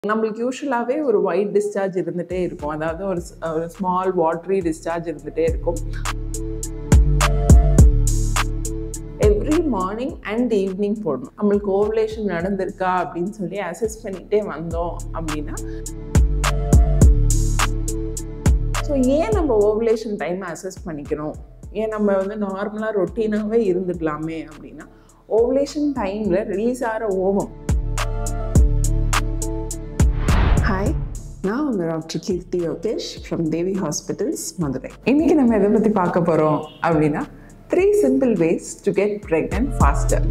நம்மளுக்கு யூஸ்வலாகவே ஒரு white discharge இருந்துகிட்டே இருக்கும் அதாவது ஒரு ஸ்- ஒரு ஸ்மால் வாட்ரி டிஸ்சார்ஜ் இருந்துகிட்டே இருக்கும் எவ்ரி மார்னிங் அண்ட் ஈவினிங் போடணும் நம்மளுக்கு ஓவலேஷன் நடந்திருக்கா அப்படின்னு சொல்லி அசஸ் பண்ணிகிட்டே வந்தோம் அப்படின்னா ஸோ ஏன் நம்ம ஓவலேஷன் டைம் அசஸ் பண்ணிக்கணும் ஏன் நம்ம வந்து நார்மலாக ரொட்டீனாகவே இருந்துக்கலாமே அப்படின்னா ஓவலேஷன் டைமில் ரிலீஸ் ஆகிற ஓவம் ஹாய் நான் உங்கள் doctor Keerthi Yogesh from Devi hospitals Madurai இன்னைக்கு நம்ம எதை பற்றி பார்க்க போகிறோம் அப்படின்னா three simple ways to get pregnant faster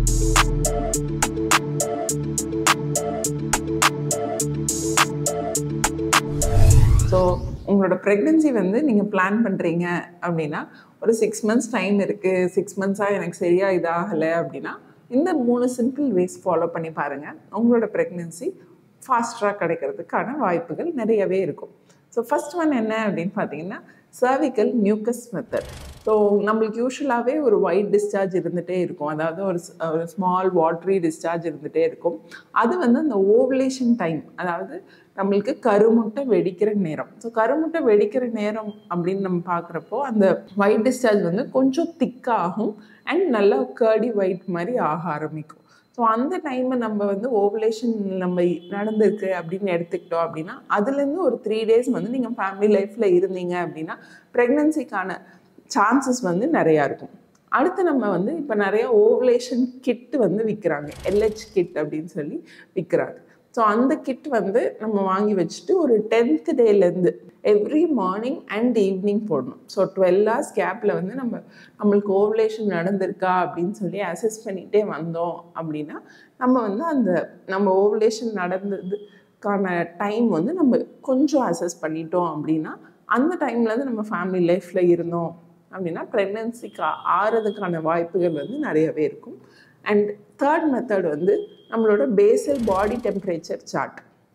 so உங்களோட ப்ரெக்னென்சி வந்து நீங்கள் பிளான் பண்ணுறீங்க அப்படின்னா ஒரு சிக்ஸ் மந்த்ஸ் டைம் இருக்குது சிக்ஸ் மந்த்ஸாக எனக்கு சரியாக இதாகலை அப்படின்னா இந்த மூணு சிம்பிள் வேஸ் ஃபாலோ பண்ணி பாருங்கள் உங்களோட ப்ரெக்னென்சி ஃபாஸ்டராக கிடைக்கிறதுக்கான வாய்ப்புகள் நிறையவே இருக்கும் ஸோ ஃபர்ஸ்ட் ஒன் என்ன அப்படின்னு பார்த்தீங்கன்னா சர்விக்கல் மியூக்கஸ் மெத்தட் ஸோ நம்மளுக்கு யூஸ்வலாகவே ஒரு ஒயிட் டிஸ்சார்ஜ் இருந்துகிட்டே இருக்கும் அதாவது ஒரு ஸ்- ஒரு ஸ்மால் வாட்ரி டிஸ்சார்ஜ் இருந்துகிட்டே இருக்கும் அது வந்து அந்த ஓவலேஷன் டைம் அதாவது நம்மளுக்கு கருமுட்டை வெடிக்கிற நேரம் ஸோ கருமுட்டை வெடிக்கிற நேரம் அப்படின்னு நம்ம பார்க்குறப்போ அந்த ஒயிட் டிஸ்சார்ஜ் வந்து கொஞ்சம் திக்காகும் அண்ட் நல்லா கர்டி ஒயிட் மாதிரி ஆக ஆரம்பிக்கும் ஸோ அந்த டைமை நம்ம வந்து ஓவலேஷன் நம்ம நடந்திருக்கு அப்படின்னு எடுத்துக்கிட்டோம் அப்படின்னா அதுலேருந்து ஒரு த்ரீ டேஸ் வந்து நீங்கள் ஃபேமிலி லைஃப்பில் இருந்தீங்க அப்படின்னா ப்ரெக்னன்சிக்கான சான்சஸ் வந்து நிறையா இருக்கும் அடுத்து நம்ம வந்து இப்போ நிறைய ஓவலேஷன் கிட் வந்து விற்கிறாங்க எல்ஹெச் கிட் அப்படின்னு சொல்லி விற்கிறாங்க ஸோ அந்த கிட் வந்து நம்ம வாங்கி வச்சுட்டு ஒரு டென்த் டேலேருந்து எவ்ரி மார்னிங் அண்ட் ஈவினிங் போடணும் ஸோ டுவெல் ஹவர்ஸ் கேப்பில் வந்து நம்ம நம்மளுக்கு ஓவலேஷன் நடந்திருக்கா அப்படின்னு சொல்லி அசஸ் பண்ணிகிட்டே வந்தோம் அப்படின்னா நம்ம வந்து அந்த நம்ம ஓவலேஷன் நடந்ததுக்கான டைம் வந்து நம்ம கொஞ்சம் அசஸ் பண்ணிட்டோம் அப்படின்னா அந்த டைம்லேருந்து நம்ம ஃபேமிலி லைஃப்பில் இருந்தோம் அப்படின்னா ப்ரெக்னென்சிக்கு ஆறதுக்கான வாய்ப்புகள் வந்து நிறையவே இருக்கும் அண்ட் தேர்ட் மெத்தட் வந்து நம்மளோட பேசல் பாடி டெம்பரேச்சர் சார்ட்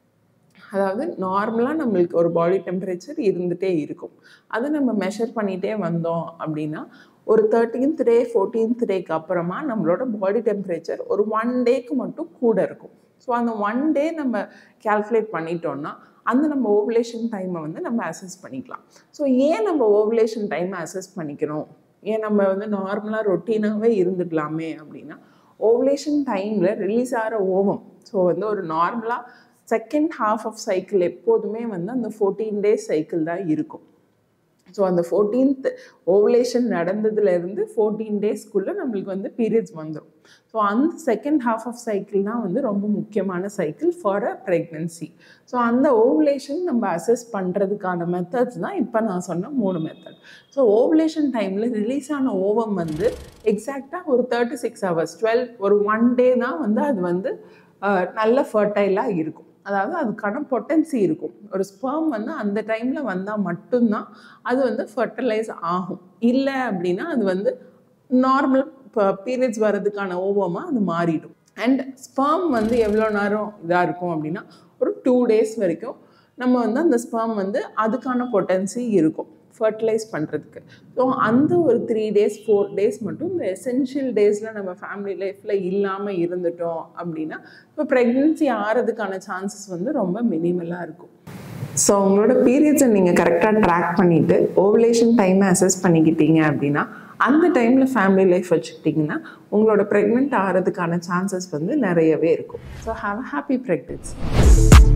அதாவது நார்மலாக நம்மளுக்கு ஒரு பாடி டெம்பரேச்சர் இருந்துகிட்டே இருக்கும் அதை நம்ம மெஷர் பண்ணிகிட்டே வந்தோம் அப்படின்னா ஒரு தேர்ட்டீன்த் டே ஃபோர்டீன்த் டேக்கு அப்புறமா நம்மளோட பாடி டெம்பரேச்சர் ஒரு ஒன் டேக்கு மட்டும் கூட இருக்கும் ஸோ அந்த ஒன் டே நம்ம கால்குலேட் பண்ணிட்டோம்னா அந்த நம்ம ஓவலேஷன் டைமை வந்து நம்ம அசஸ் பண்ணிக்கலாம் ஸோ ஏன் நம்ம ஓவலேஷன் டைமை அசஸ் பண்ணிக்கணும் ஏன் நம்ம வந்து நார்மலாக ரொட்டீனாகவே இருந்துக்கலாமே அப்படின்னா ஓவலேஷன் டைமில் ரிலீஸ் ஆகிற ஓவம் ஸோ வந்து ஒரு நார்மலாக செகண்ட் ஹாஃப் ஆஃப் சைக்கிள் எப்போதுமே வந்து அந்த ஃபோர்டீன் டேஸ் சைக்கிள் தான் இருக்கும் ஸோ அந்த ஃபோர்டீன்த் ஓவலேஷன் நடந்ததுலேருந்து ஃபோர்டீன் டேஸ்க்குள்ளே நம்மளுக்கு வந்து பீரியட்ஸ் வந்துடும் ஸோ அந்த செகண்ட் ஹாஃப் ஆஃப் சைக்கிள் தான் வந்து ரொம்ப முக்கியமான cycle for a pregnancy so அந்த ஓவலேஷன் நம்ம அசஸ் பண்ணுறதுக்கான மெத்தட்ஸ் தான் இப்போ நான் சொன்ன மூணு மெத்தட் ஸோ ஓவலேஷன் டைமில் ரிலீஸ் ஆன ஓவம் வந்து எக்ஸாக்டாக ஒரு தேர்ட்டி சிக்ஸ் ஹவர்ஸ் டுவெல் ஒரு ஒன் டே தான் வந்து அது வந்து அஹ், நல்ல ஃபர்டைலாக இருக்கும் அதாவது அதுக்கான பொட்டன்சி இருக்கும் ஒரு ஸ்பெர்ம் வந்து அந்த டைமில் வந்தால் மட்டும்தான் அது வந்து ஃபர்டிலைஸ் ஆகும் இல்லை அப்படின்னா அது வந்து நார்மல் பீரியட்ஸ் வர்றதுக்கான ஓவமாக அது மாறிடும் அண்ட் ஸ்பெர்ம் வந்து எவ்வளோ நேரம் இதாக இருக்கும் அப்படின்னா ஒரு டூ டேஸ் வரைக்கும் நம்ம வந்து அந்த ஸ்பெர்ம் வந்து அதுக்கான பொட்டன்சி இருக்கும் ஃபர்டிலைஸ் பண்ணுறதுக்கு ஸோ அந்த ஒரு த்ரீ டேஸ் ஃபோர் டேஸ் மட்டும் இந்த எசென்ஷியல் டேஸில் நம்ம ஃபேமிலி லைஃப்பில் இல்லாமல் இருந்துட்டோம் அப்படின்னா இப்போ ப்ரெக்னென்சி ஆகிறதுக்கான சான்சஸ் வந்து ரொம்ப மினிமலாக இருக்கும் ஸோ உங்களோட பீரியட்ஸை நீங்கள் கரெக்டாக ட்ராக் பண்ணிவிட்டு ஓவலேஷன் டைமை அசஸ் பண்ணிக்கிட்டீங்க அப்படின்னா அந்த டைமில் ஃபேமிலி லைஃப் வச்சுக்கிட்டிங்கன்னா உங்களோட ப்ரெக்னென்ட் ஆகிறதுக்கான சான்சஸ் வந்து நிறையவே இருக்கும் so have a happy pregnancy